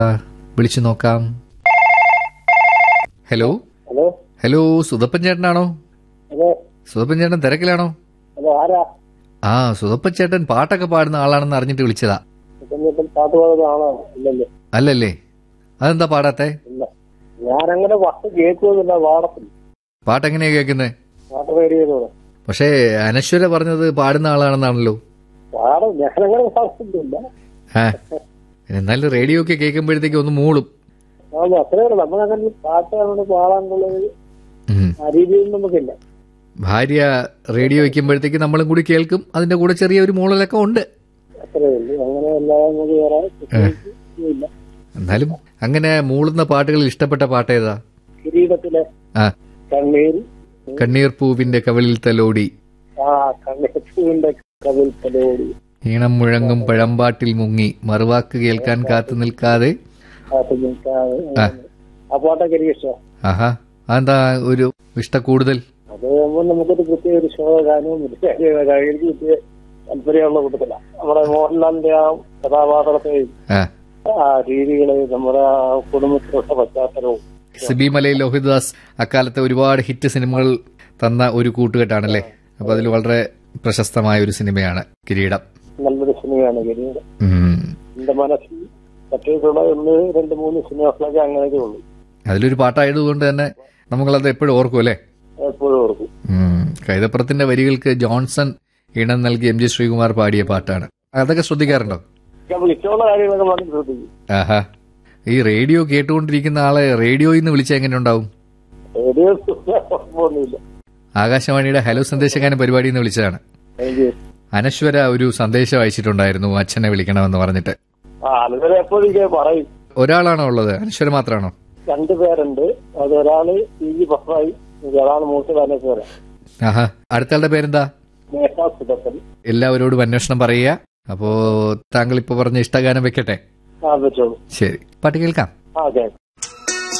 ആ, വിളിച്ചു നോക്കാം ഹലോ ഹലോ ഹലോ സുധപ്പൻ ചേട്ടനാണോ അതെ സുധപ്പൻ ചേട്ടൻ തിരക്കിലാണോ ഹലോ ആരാ ആ സുധപ്പൻ ചേട്ടൻ പാട്ടൊക്കെ പാടുന്ന ആളാണെന്ന് അറിഞ്ഞിട്ട് വിളിച്ചതാ ഇപ്പം പാട്ട് പാടുന്ന ആളാണ് ഇല്ലല്ലേ അല്ലല്ലേ അതെന്താ പാടാത്തെ ഇല്ല ഞാനങ്ങനെ പാട്ട് കേൾക്കുന്നില്ല പാടത്തില്ല പാട്ട് എങ്ങനെയാ കേൾക്കുന്നത് പാട്ട് റേഡിയോയിലൂടെ പക്ഷേ അനശ്വര പറഞ്ഞത് പാടുന്ന ആളാണെന്നാണല്ലോ പാടും ഞാനങ്ങനെ പാടുന്നില്ല ആ എന്നാലും റേഡിയോ ഒക്കെ കേൾക്കുമ്പോഴത്തേക്ക് ഒന്ന് മൂളും ആ അത്രേ ഉള്ളൂ നമ്മളങ്ങനെ പാട്ട് അങ്ങനെ പാടാനുള്ളത് ഉം. ആ രീതിയിൽ നമുക്കില്ല ഭാര്യ റേഡിയോ വയ്ക്കുമ്പോഴത്തേക്ക് നമ്മളും കൂടി കേൾക്കും അതിന്റെ കൂടെ ചെറിയൊരു മൂളലൊക്കെ ഉണ്ട് അത്രേ ഉള്ളൂ അങ്ങനെ എല്ലാം നമുക്ക് വേറെ പ്രത്യേകിച്ച് ഇല്ല എന്നാലും അങ്ങനെ മൂളുന്ന പാട്ടുകളിൽ ഇഷ്ടപ്പെട്ട പാട്ട് ഏതാ കിരീടത്തിലെ ആ കണ്ണീർ കണ്ണീർ പൂവിന്റെ കവളിൽ തലോടി ആ കണ്ണീർ കവിൽ തലോടി ഈണം മുഴങ്ങും പഴമ്പാട്ടിൽ മുങ്ങി മറുവാക്ക് കേൾക്കാൻ കാത്തു നിൽക്കാതെ കാത്തു നിൽക്കാതെ ആ പാട്ടൊക്കെ എനിക്ക് ഇഷ്ടം ആഹാ അതെന്താ ഒരു ഇഷ്ട കൂടുതൽ അത് ആകുമ്പോൾ നമുക്കൊരു പ്രത്യേക ഒരു ശോക ഗാനവും ഒരു എനിക്ക് പ്രത്യേക താല്പര്യമുള്ള കൂട്ടത്തില നമ്മുടെ മോഹൻലാലിന്റെ ആ കഥാപാത്രത്തെയും ആ ആ രീതികളെയും നമ്മുടെ ആ കുടുംബത്തിലുള്ള പശ്ചാത്തലവും സിബി മലയിൽ ലോഹിതദാസ് അക്കാലത്തെ ഒരുപാട് ഹിറ്റ് സിനിമകൾ തന്ന ഒരു കൂട്ടുകെട്ടാണല്ലേ അപ്പൊ അതിൽ വളരെ പ്രശസ്തമായ ഒരു സിനിമയാണ് കിരീടം നല്ലൊരു സിനിമയാണ് ഗരീഡ് ഉം. എന്റെ മനസ്സിൽ പറ്റിയിട്ടുള്ള ഒന്ന് രണ്ട് മൂന്ന് സിനിമകളൊക്കെ അങ്ങനെയൊക്കെ ഉള്ളൂ അതിലൊരു പാട്ടായതുകൊണ്ട് തന്നെ നമ്മളത് എപ്പോഴും ഓർക്കും അല്ലേ എപ്പോഴും ഓർക്കും ഉം. കൈതപ്പുറത്തിന്റെ വരികൾക്ക് ജോൺസൺ ഈണം നൽകി എം ജി ശ്രീകുമാർ പാടിയ പാട്ടാണ് അതൊക്കെ ശ്രദ്ധിക്കാറുണ്ടോ നമ്മൾ ഇഷ്ടമുള്ള കാര്യങ്ങളൊക്കെ വളരെ ശ്രദ്ധിക്കും ആഹാ ഈ റേഡിയോ കേട്ടുകൊണ്ടിരിക്കുന്ന ആളെ റേഡിയോയിൽ നിന്ന് വിളിച്ചാൽ എങ്ങനെ ഉണ്ടാവും റേഡിയോ കുഴപ്പമൊന്നുമില്ല ആകാശവാണിയുടെ ഹലോ സന്ദേശകാരൻ പരിപാടിയിൽ നിന്ന് വിളിച്ചതാണ് എനിക്ക് അനശ്വര ഒരു സന്ദേശം അയച്ചിട്ടുണ്ടായിരുന്നു അച്ഛനെ വിളിക്കണമെന്ന് പറഞ്ഞിട്ട് ആ അതുവരെ എപ്പോഴും ഇങ്ങനെ പറയും ഒരാളാണോ ഉള്ളത് അനശ്വര മാത്രമാണോ രണ്ടു പേരുണ്ട് അത് ഒരാള് പി ജി ബഫായി ഒരാൾ മൂത്ത് തന്നെ പേരാ ആഹാ അടുത്ത ആളുടെ പേരെന്താ നേഹാ സുധപ്പൻ എല്ലാവരോടും അന്വേഷണം പറയുക അപ്പോ താങ്കൾ ഇപ്പൊ പറഞ്ഞ ഇഷ്ടഗാനം വെക്കട്ടെ ആ വെച്ചോളൂ ശരി പാട്ട് കേൾക്കാം ആ ഓക്കെ